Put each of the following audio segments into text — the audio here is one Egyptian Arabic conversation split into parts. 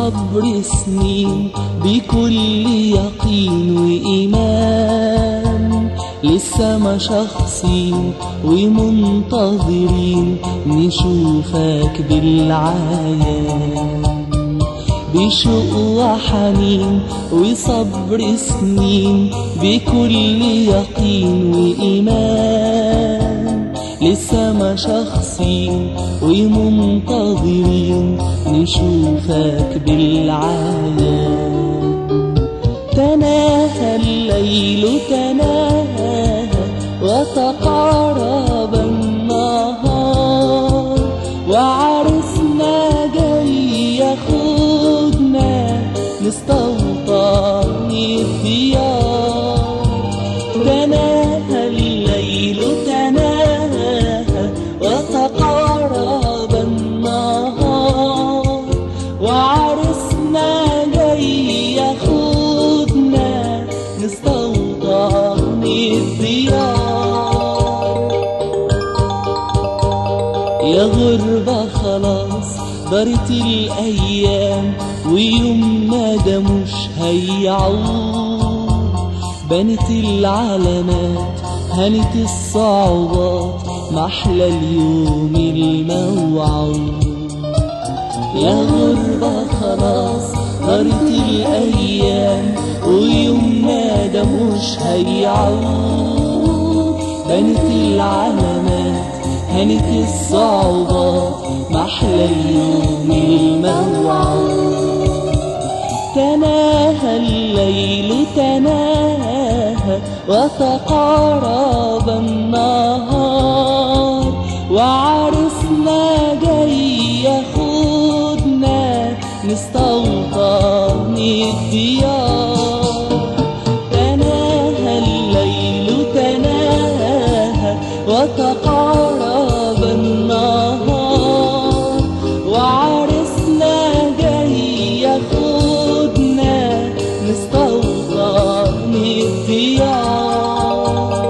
وصبر سنين بكل يقين وإيمان لسه ما شخصين ومنتظرين نشوفك بالعيان بشوق وحنين وصبر سنين بكل يقين وإيمان لسه ما شخصين ومنتظرين نشوفك بالعيان تناهى الليل تناهى وتقارب النهار وعرسنا جاي ياخدنا نستوطن الديار تناهى الليل تناهى وتقارب النهار وعرسنا جاي ياخدنا نستوطن الديار يا غربة خلاص دارت الأيام ويومنا ده مش هيعود بنت العلامات هنت الصعوبات محلى اليوم الموعود يا غربة خلاص دارت الأيام ويومنا ده مش هيعود بنت العلامات هنت الصعوبات محلى اليوم الموعود تناهى الليل تناهى وتقارب النهار وعرسنا جاي ياخدنا نستوطن الديار تناهى الليل تناهى وتقارب النهار وعرسنا جاي ياخدنا نستوطن الديار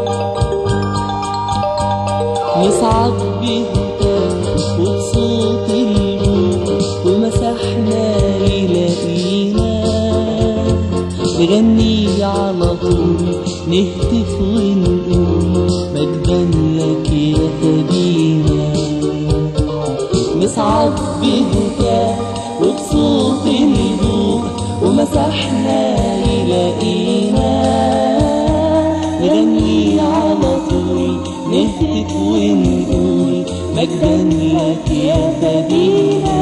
نصعد بهتاف وبصوت الموت ومسحنا يلاقينا نغني على طول نهتف ونقول مجدا لك يا فدينا نصعد بهتاف وبصوت البوق ومسحنا يلاقينا نغني على طول نهتف ونقول مجدا لك يا فدينا